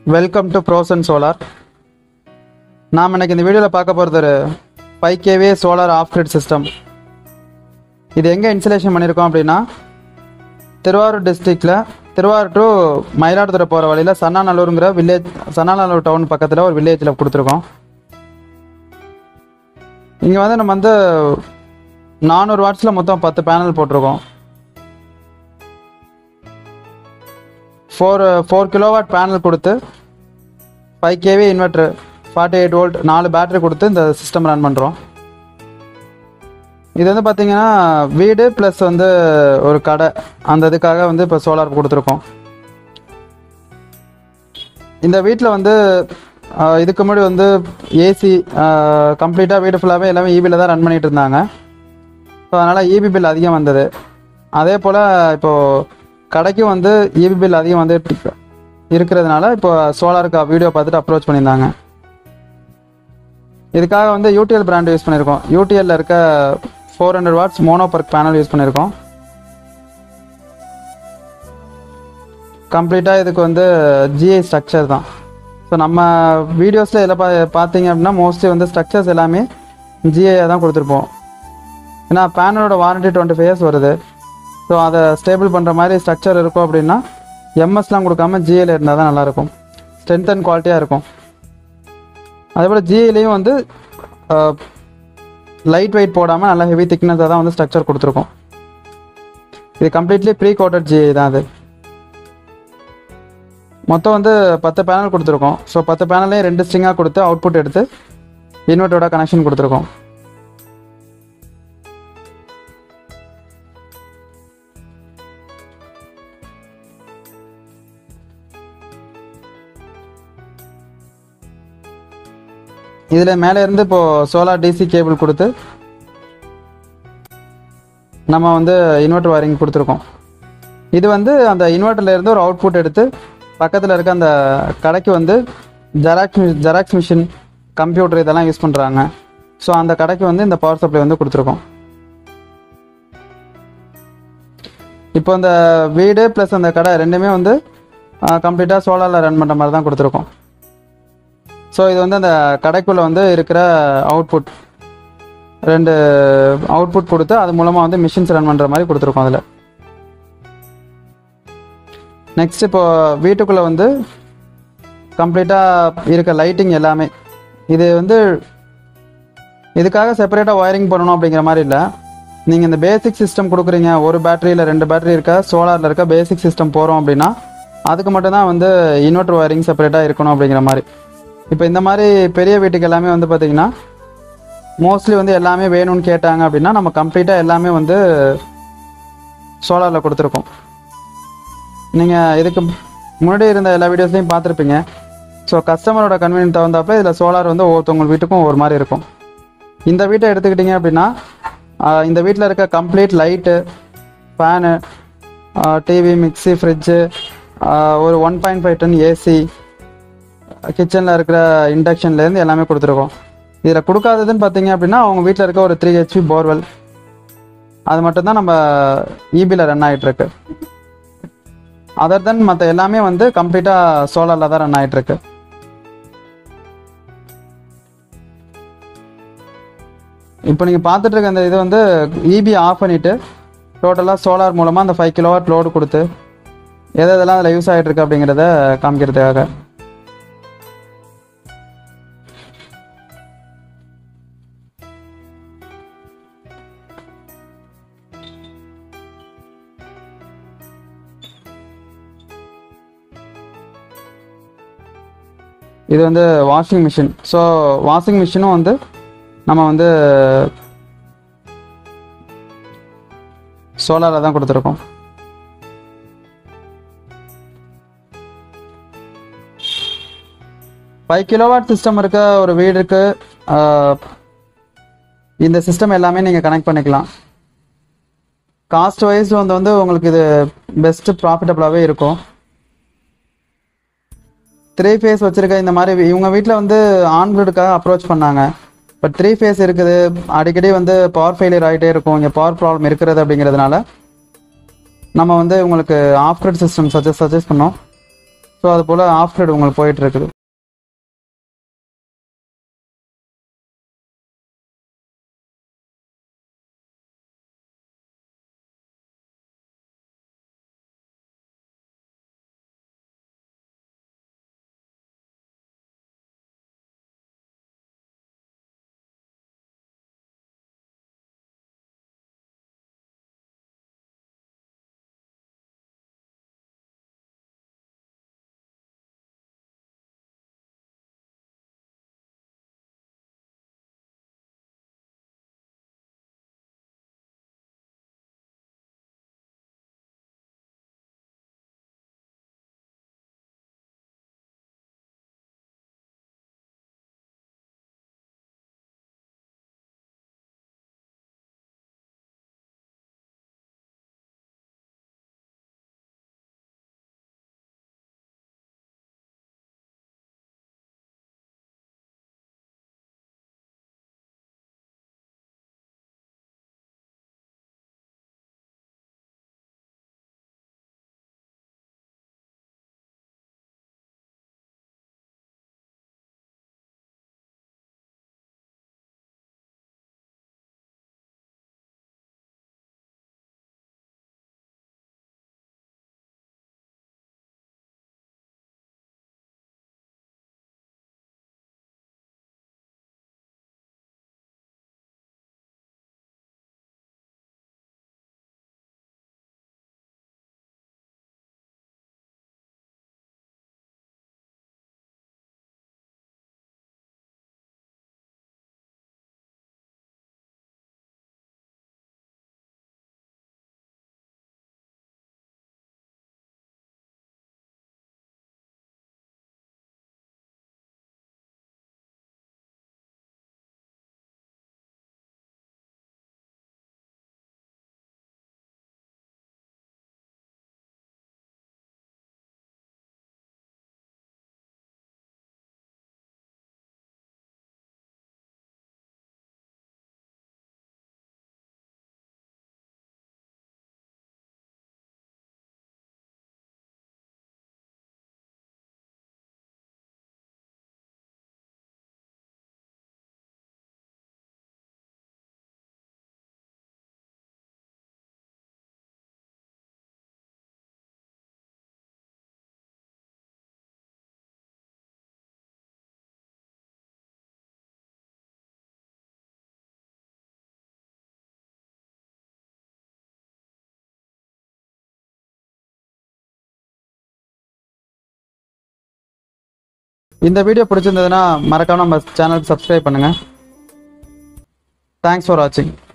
welcome to bros and solar நாம் இன்னைக்கு இந்த வீடியோவில் பார்க்க போகிறது ஒரு five K V solar off grid system இது எங்கே இன்ஸ்டலேஷன் பண்ணியிருக்கோம் அப்படின்னா திருவாரூர் டிஸ்ட்ரிக்டில் திருவாரூர் டு மயிலாடுதுறை போகிற வழியில் சன்னாநல்லூருங்கிற வில்லேஜ் சன்னாநல்லூர் டவுன் பக்கத்தில் ஒரு வில்லேஜில் கொடுத்துருக்கோம் இங்கே வந்து நம்ம வந்து நானூறு வாட்ஸில் மொத்தம் பத்து பேனல் போட்டிருக்கோம் ஃபோர் ஃபோர் கிலோவாட் பேனல் கொடுத்து five K V inverter forty eight volt நாலு பேட்டரி கொடுத்து இந்த சிஸ்டம் ரன் பண்ணுறோம் இது வந்து பார்த்தீங்கன்னா வீடு ப்ளஸ் வந்து ஒரு கடை அந்த இதுக்காக வந்து இப்போ சோலார் கொடுத்துருக்கோம் இந்த வீட்டில் வந்து ஆஹ், இதுக்கு முன்னாடி வந்து ஏசி கம்ப்ளீட்டாக வீடு ஃபுல்லாகவே எல்லாமே ஈபியில் தான் ரன் பண்ணிட்டு இருந்தாங்க ஸோ அதனால் இபி பில் அதிகம் வந்தது அதே போல் இப்போது கடைக்கும் வந்து இபி பில் அதிகம் வந்து இருக்கிறதுனால இப்போ சோலாருக்கு வீடியோ பார்த்துட்டு அப்ரோச் பண்ணியிருந்தாங்க இதுக்காக வந்து யூடிஎல் பிராண்ட் யூஸ் பண்ணியிருக்கோம் யூடிஎல்ல இருக்க four hundred watts mono PERC panel use பண்ணியிருக்கோம் கம்ப்ளீட்டாக இதுக்கு வந்து ஜிஐ ஸ்ட்ரக்சர் தான் ஸோ நம்ம வீடியோஸில் இதில் பா பார்த்தீங்க அப்படின்னா மோஸ்ட்லி வந்து ஸ்ட்ரக்சர்ஸ் எல்லாமே ஜிஐ தான் கொடுத்துருப்போம் ஏன்னா பேனலோட வாரண்டி டுவெண்ட்டி ஃபைவ் இயர்ஸ் வருது ஸோ அதை ஸ்டேபிள் பண்ணுற மாதிரி ஸ்ட்ரக்சர் இருக்கும் அப்படின்னா எம்எஸ்லாம் கொடுக்காம ஜிஏல இருந்தால் தான் நல்லாயிருக்கும் ஸ்ட்ரென்த் அண்ட் குவாலிட்டியாக இருக்கும் அதேபோல் ஜிஏலையும் வந்து லைட் வெயிட் போடாமல் நல்லா ஹெவி திக்னஸாக தான் வந்து ஸ்ட்ரக்சர் கொடுத்துருக்கோம் இது கம்ப்ளீட்லி ப்ரீ கோட்டட் ஜிஐ தான் அது மொத்தம் வந்து பத்து பேனல் கொடுத்துருக்கோம் ஸோ பத்து பேனல்லையும் ரெண்டு ஸ்ட்ரிங்காக கொடுத்து அவுட்புட் எடுத்து இன்வெர்ட்டரோட கனெக்ஷன் கொடுத்துருக்கோம் இதில் மேலே இருந்து இப்போ சோலார் டிசி கேபிள் கொடுத்து நம்ம வந்து இன்வெர்டர் வயரிங் கொடுத்துருக்கோம் இது வந்து அந்த இன்வெர்ட்டர்ல இருந்து ஒரு அவுட்புட் எடுத்து பக்கத்தில் இருக்க அந்த கடைக்கு வந்து ஜெராக்ஸ் ஜெராக்ஸ் மிஷின் கம்ப்யூட்டர் இதெல்லாம் யூஸ் பண்ணுறாங்க ஸோ அந்த கடைக்கு வந்து இந்த பவர் சப்ளை வந்து கொடுத்துருக்கோம் இப்போ இந்த வீடு ப்ளஸ் அந்த கடை ரெண்டுமே வந்து கம்ப்ளீட்டாக சோலாரில் ரன் பண்ணுற மாதிரி தான் கொடுத்துருக்கோம் ஸோ இது வந்து அந்த கடைக்குள்ளே வந்து இருக்கிற அவுட்புட் ரெண்டு அவுட்புட் கொடுத்து அது மூலமாக வந்து மிஷின்ஸ் ரன் பண்ணுற மாதிரி கொடுத்துருக்கோம் அதில் நெக்ஸ்ட் இப்போ வீட்டுக்குள்ளே வந்து கம்ப்ளீட்டாக இருக்க லைட்டிங் எல்லாமே இது வந்து இதுக்காக செப்பரேட்டாக ஒயரிங் பண்ணணும் அப்படிங்கிற மாதிரி இல்லை நீங்கள் இந்த பேசிக் சிஸ்டம் கொடுக்குறீங்க ஒரு பேட்டரியில் ரெண்டு பேட்டரி இருக்க சோலாரில் இருக்க பேசிக் சிஸ்டம் போகிறோம் அப்படின்னா அதுக்கு மட்டும்தான் வந்து இன்வெர்டர் ஒயரிங் செப்பரேட்டாக இருக்கணும் அப்படிங்கிற மாதிரி இப்போ இந்த மாதிரி பெரிய வீட்டுக்கு எல்லாமே வந்து பார்த்திங்கன்னா மோஸ்ட்லி வந்து எல்லாமே வேணும்னு கேட்டாங்க அப்படின்னா நம்ம கம்ப்ளீட்டாக எல்லாமே வந்து சோலாரில் கொடுத்துருக்கோம் நீங்கள் இதுக்கு முன்னாடி இருந்த எல்லா வீடியோஸ்லையும் பார்த்துருப்பீங்க ஸோ கஸ்டமரோட கன்வீனியன்ட் தகுந்தாப்புல இதில் சோலார் வந்து ஒவ்வொருத்தவங்க வீட்டுக்கும் ஒவ்வொரு மாதிரி இருக்கும் இந்த வீட்டை எடுத்துக்கிட்டிங்க அப்படின்னா ஆஹ் இந்த வீட்டில் இருக்க complete light fan TV mixie fridge ஒரு one point five ton AC கிச்சனில் இருக்கிற இண்டக்ஷன்லேருந்து எல்லாமே கொடுத்துருக்கோம் இதில் கொடுக்காததுன்னு பார்த்தீங்க அப்படின்னா அவங்க வீட்டில் இருக்க ஒரு த்ரீ ஹெச்பி போர்வெல் அது மட்டும்தான் நம்ம இபியில் ரன் ஆகிட்டுருக்கு அதர் தென் மற்ற எல்லாமே வந்து கம்ப்ளீட்டாக சோலாரில் தான் ரன் ஆகிட்டுருக்கு இப்போ நீங்கள் பார்த்துட்டு இருக்க இந்த இது வந்து இபி ஆஃப் பண்ணிவிட்டு டோட்டலாக சோலார் மூலமாக அந்த ஃபைவ் கிலோவாட் லோடு கொடுத்து எது எதெல்லாம் அதில் யூஸ் ஆகிட்டு இருக்கு அப்படிங்கிறத காமிக்கிறதுக்காக இது வந்து வாஷிங் மிஷின் ஸோ வாஷிங் மிஷினும் வந்து நம்ம வந்து சோலாரில் தான் கொடுத்துருக்கோம் ஃபைவ் கிலோவாட் சிஸ்டம் இருக்க ஒரு வீடுக்கு ஆஹ், இந்த சிஸ்டம் எல்லாமே நீங்கள் கனெக்ட் பண்ணிக்கலாம் காஸ்ட் வைஸ் வந்து வந்து உங்களுக்கு இது பெஸ்ட்டு ப்ராஃபிட்டபுளாகவே இருக்கும் த்ரீ ஃபேஸ் வச்சிருக்க இந்த மாதிரி இவங்க வீட்டில் வந்து ஆன் கிரிடுக்காக அப்ரோச் பண்ணாங்க பட் த்ரீ ஃபேஸ் இருக்குது அடிக்கடி வந்து பவர் ஃபெயிலியர் ஆகிட்டே இருக்கும் இங்கே பவர் ப்ராப்ளம் இருக்கிறது அப்படிங்கிறதுனால நம்ம வந்து உங்களுக்கு off grid system suggest suggest பண்ணோம் ஸோ அது போல் ஆஃப் ரைடு உங்களுக்கு போயிட்டு இருக்குது இந்த வீடியோ பிடிச்சிருந்ததுன்னா மறக்காம நம்ம சேனலுக்கு சப்ஸ்கிரைப் பண்ணுங்கள் தேங்க்ஸ் ஃபார் வாட்சிங்